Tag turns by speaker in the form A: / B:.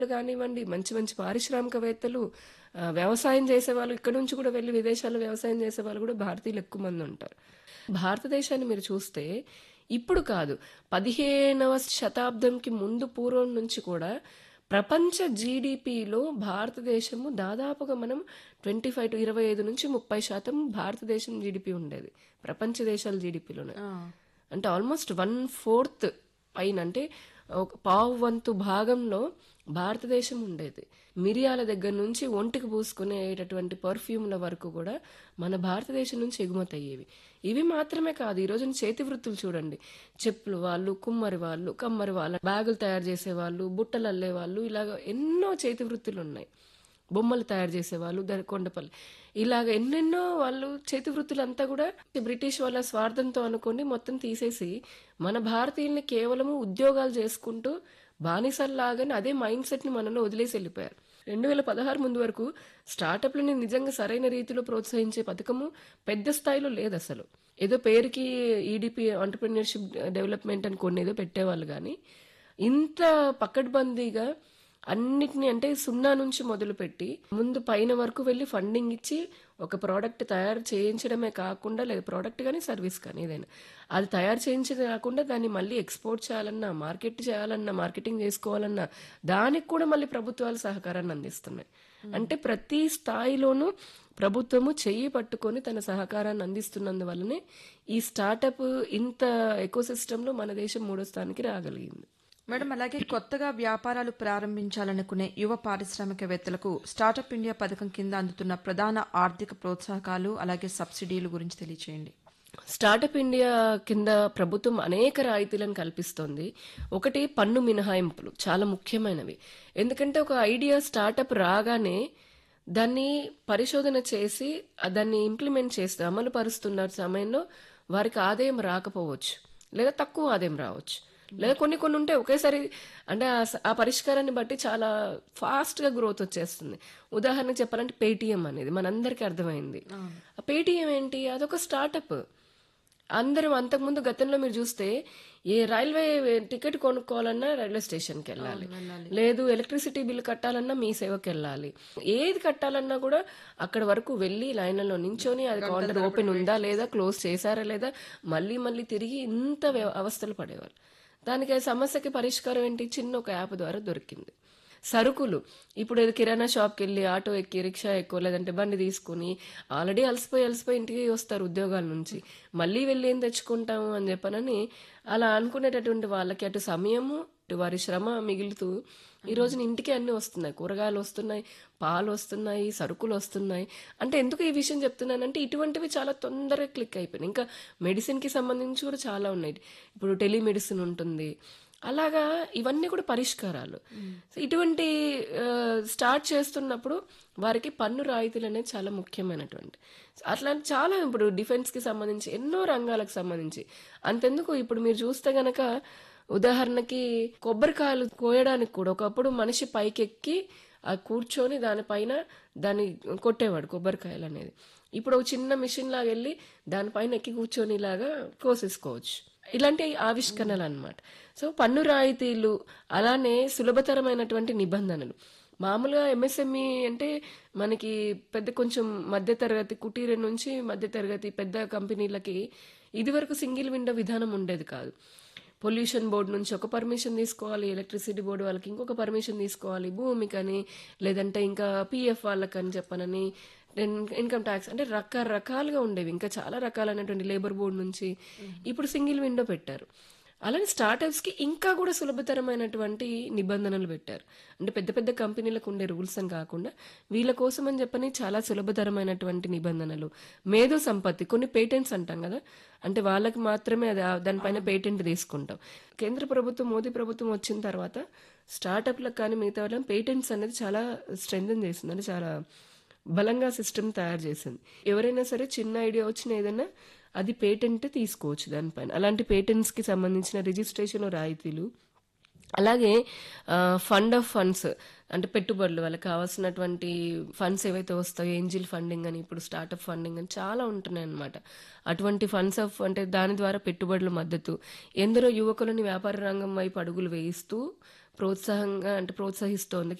A: కానివ్వండి మంచి మంచి పారిశ్రామికవేత్తలు ఆ, వ్యవసాయం చేసేవాళ్ళు ఇక్కడ నుంచి కూడా వెళ్ళి విదేశాల్లో వ్యవసాయం చేసే వాళ్ళు కూడా భారతీయులు ఎక్కువ మంది ఉంటారు భారతదేశాన్ని మీరు చూస్తే ఇప్పుడు కాదు పదిహేనవ శతాబ్దంకి ముందు పూర్వం నుంచి కూడా ప్రపంచ జీడిపిలో భారతదేశము దాదాపుగా మనం ట్వంటీ ఫైవ్ టు ఇరవై ఐదు నుంచి ముప్పై శాతం భారతదేశం జీడిపి ఉండేది ప్రపంచ దేశాల జీడిపిలోనే అంటే ఆల్మోస్ట్ వన్ ఫోర్త్ పైన అంటే ఒక పావు వంతు భాగంలో భారతదేశం ఉండేది మిరియాల దగ్గర నుంచి ఒంటికి పూసుకునేటటువంటి పర్ఫ్యూమ్ల వరకు కూడా మన భారతదేశం నుంచి ఎగుమతి అయ్యేవి ఇవి మాత్రమే కాదు ఈ రోజున చేతి వృత్తులు చూడండి చెప్పులు వాళ్ళు కుమ్మరి వాళ్ళు కమ్మరి వాళ్ళు బ్యాగులు తయారు చేసే వాళ్ళు బుట్టలు అల్లే వాళ్ళు ఇలాగ ఎన్నో చేతి వృత్తులు ఉన్నాయి బొమ్మలు తయారు చేసేవాళ్ళు దాని కొండపల్లి ఇలాగ ఎన్నెన్నో వాళ్ళు చేతి వృత్తులంతా కూడా బ్రిటిష్ వాళ్ళ స్వార్థంతో అనుకోండి మొత్తం తీసేసి మన భారతీయుల్ని కేవలము ఉద్యోగాలు చేసుకుంటూ బానిసల్లాగానే అదే మైండ్ సెట్ ని మనలో వదిలేసి వెళ్ళిపోయారు రెండు వేల పదహారు ముందు వరకు స్టార్టప్లని నిజంగా సరైన రీతిలో ప్రోత్సహించే పథకము పెద్ద స్థాయిలో లేదు అసలు ఏదో పేరుకి ఈడిపి ఆంటర్ప్రినర్షిప్ డెవలప్మెంట్ అని కొన్ని ఏదో పెట్టేవాళ్ళు కానీ ఇంత పకడ్బందీగా అన్నిటిని అంటే సున్నా నుంచి మొదలుపెట్టి ముందు పైన వరకు వెళ్ళి ఫండింగ్ ఇచ్చి ఒక ప్రోడక్ట్ తయారు చేయించడమే కాకుండా లేదా ప్రోడక్ట్ కానీ సర్వీస్ కానీ ఏదైనా అది తయారు చేయించడమే కాకుండా దాన్ని మళ్ళీ ఎక్స్పోర్ట్ చేయాలన్నా మార్కెట్ చేయాలన్నా మార్కెటింగ్ చేసుకోవాలన్నా దానికి కూడా మళ్ళీ ప్రభుత్వాలు సహకారాన్ని అందిస్తున్నాయి అంటే ప్రతి స్థాయిలోనూ ప్రభుత్వము చెయ్యి పట్టుకొని తన సహకారాన్ని అందిస్తున్నందువల్లనే ఈ స్టార్టప్ ఇంత ఎకోసిస్టంలో మన దేశం మూడో స్థానానికి రాగలిగింది
B: మేడం అలాగే కొత్తగా వ్యాపారాలు ప్రారంభించాలనుకునే యువ పారిశ్రామికవేత్తలకు స్టార్టప్ ఇండియా పథకం కింద అందుతున్న ప్రధాన ఆర్థిక ప్రోత్సాహకాలు అలాగే సబ్సిడీలు గురించి తెలియచేయండి
A: స్టార్టప్ ఇండియా కింద ప్రభుత్వం అనేక రాయితీలను కల్పిస్తోంది ఒకటి పన్ను మినహాయింపులు చాలా ముఖ్యమైనవి ఎందుకంటే ఒక ఐడియా స్టార్టప్ రాగానే దాన్ని పరిశోధన చేసి ఆ దాన్ని ఇంప్లిమెంట్ చేస్తే అమలు పరుస్తున్న సమయంలో వారికి ఆదాయం రాకపోవచ్చు లేదా తక్కువ ఆదాయం రావచ్చు లేదా కొన్ని కొన్ని ఉంటే ఒకేసారి అంటే ఆ స- ఆ పరిష్కారాన్ని బట్టి చాలా ఫాస్ట్ గా గ్రోత్ వచ్చేస్తుంది ఉదాహరణకు చెప్పాలంటే పేటిఎం అనేది మనందరికీ అర్థమైంది ఆ పేటిఎం ఏంటి అదొక స్టార్టప్ అందరం అంతకుముందు గతంలో మీరు చూస్తే ఏ రైల్వే టికెట్ కొనుక్కోవాలన్నా రైల్వే స్టేషన్కి వెళ్ళాలి లేదు ఎలక్ట్రిసిటీ బిల్ కట్టాలన్నా మీ సేవకి వెళ్ళాలి ఏది కట్టాలన్నా కూడా అక్కడ వరకు వెళ్ళి లైన్లలో నించొని అది కౌంటర్ ఓపెన్ ఉందా లేదా క్లోజ్ చేశారా లేదా మళ్ళీ మళ్ళీ తిరిగి ఇంత వ్య- అవస్థలు పడేవారు దానికి ఆ సమస్యకి పరిష్కారం ఏంటి చిన్న ఒక యాప్ ద్వారా దొరికింది సరుకులు ఇప్పుడు ఏదో కిరాణా షాప్కి వెళ్ళి ఆటో ఎక్కి రిక్షా ఎక్కువ లేదంటే బండి తీసుకుని ఆల్రెడీ అలసిపోయి అలసిపోయి ఇంటికి వస్తారు ఉద్యోగాల నుంచి మళ్ళీ వెళ్ళి ఏం తెచ్చుకుంటాము అని చెప్పనని అలా అనుకునేటటువంటి వాళ్ళకి అటు సమయము ఇటు వారి శ్రమ మిగులుతూ ఈ రోజున ఇంటికి అన్ని వస్తున్నాయి కూరగాయలు వస్తున్నాయి పాలు వస్తున్నాయి సరుకులు వస్తున్నాయి అంటే ఎందుకు ఈ విషయం చెప్తున్నానంటే ఇటువంటివి చాలా తొందరగా క్లిక్ అయిపోయినాయి ఇంకా మెడిసిన్ కి సంబంధించి కూడా చాలా ఉన్నాయి ఇప్పుడు టెలిమెడిసిన్ ఉంటుంది అలాగా ఇవన్నీ కూడా పరిష్కారాలు సో ఇటువంటి ఆ, స్టార్ట్ చేస్తున్నప్పుడు వారికి పన్ను రాయితీలు అనేది చాలా ముఖ్యమైనటువంటి అట్లా చాలా ఇప్పుడు డిఫెన్స్ కి సంబంధించి ఎన్నో రంగాలకు సంబంధించి అంతెందుకు ఇప్పుడు మీరు చూస్తే గనక ఉదాహరణకి కొబ్బరికాయలు కోయడానికి కూడా ఒకప్పుడు మనిషి పైకెక్కి ఆ కూర్చొని దానిపైన దాన్ని కొట్టేవాడు కొబ్బరికాయలు అనేది ఇప్పుడు ఒక చిన్న మిషన్ లాగా వెళ్ళి దానిపైన ఎక్కి కూర్చొని ఇలాగా కోసేసుకోవచ్చు ఇలాంటి ఆవిష్కరణలు అన్నమాట సో పన్ను రాయితీలు అలానే సులభతరమైనటువంటి నిబంధనలు మామూలుగా ఎంఎస్ఎంఈ అంటే మనకి పెద్ద కొంచెం మధ్యతరగతి కుటీర నుంచి మధ్యతరగతి పెద్ద కంపెనీలకి ఇదివరకు సింగిల్ విండో విధానం ఉండేది కాదు పొల్యూషన్ బోర్డు నుంచి ఒక పర్మిషన్ తీసుకోవాలి ఎలక్ట్రిసిటీ బోర్డు వాళ్ళకి ఇంకొక పర్మిషన్ తీసుకోవాలి భూమికని లేదంటే ఇంకా పిఎఫ్ వాళ్ళకని చెప్పనని ఇన్కమ్ ట్యాక్స్ అంటే రకరకాలుగా ఉండేవి ఇంకా చాలా రకాలైనటువంటి లేబర్ బోర్డు నుంచి ఇప్పుడు సింగిల్ విండో పెట్టారు అలానే స్టార్టప్స్ కి ఇంకా కూడా సులభతరమైనటువంటి నిబంధనలు పెట్టారు అంటే పెద్ద పెద్ద కంపెనీలకు ఉండే రూల్స్ అని కాకుండా వీళ్ళ కోసం అని చెప్పని చాలా సులభతరమైనటువంటి నిబంధనలు మేధో సంపత్తి కొన్ని పేటెంట్స్ అంటాం కదా అంటే వాళ్ళకి మాత్రమే అది ఆ- దానిపైన పేటెంట్ తీసుకుంటాం కేంద్ర ప్రభుత్వం మోదీ ప్రభుత్వం వచ్చిన తర్వాత స్టార్టప్లకు కానీ మిగతా వాళ్ళకి పేటెంట్స్ అనేది చాలా స్ట్రెంగ్ చేసింది అంటే చాలా బలంగా సిస్టమ్ తయారు చేసింది ఎవరైనా సరే చిన్న ఐడియా వచ్చిన ఏదైనా అది పేటెంట్ తీసుకోవచ్చు దానిపైన అలాంటి పేటెంట్స్ కి సంబంధించిన రిజిస్ట్రేషన్ రాయితీలు అలాగే ఫండ్ ఆఫ్ ఫండ్స్ అంటే పెట్టుబడులు వాళ్ళకి కావాల్సినటువంటి ఫండ్స్ ఏవైతే వస్తాయో ఏంజిల్ ఫండింగ్ అని ఇప్పుడు స్టార్టప్ ఫండింగ్ అని చాలా ఉంటున్నాయి అన్నమాట అటువంటి ఫండ్స్ ఆఫ్ అంటే దాని ద్వారా పెట్టుబడుల మద్దతు ఎందరో యువకులని వ్యాపార రంగం వైపు అడుగులు వేయిస్తూ ప్రోత్సాహంగా అంటే ప్రోత్సహిస్తోంది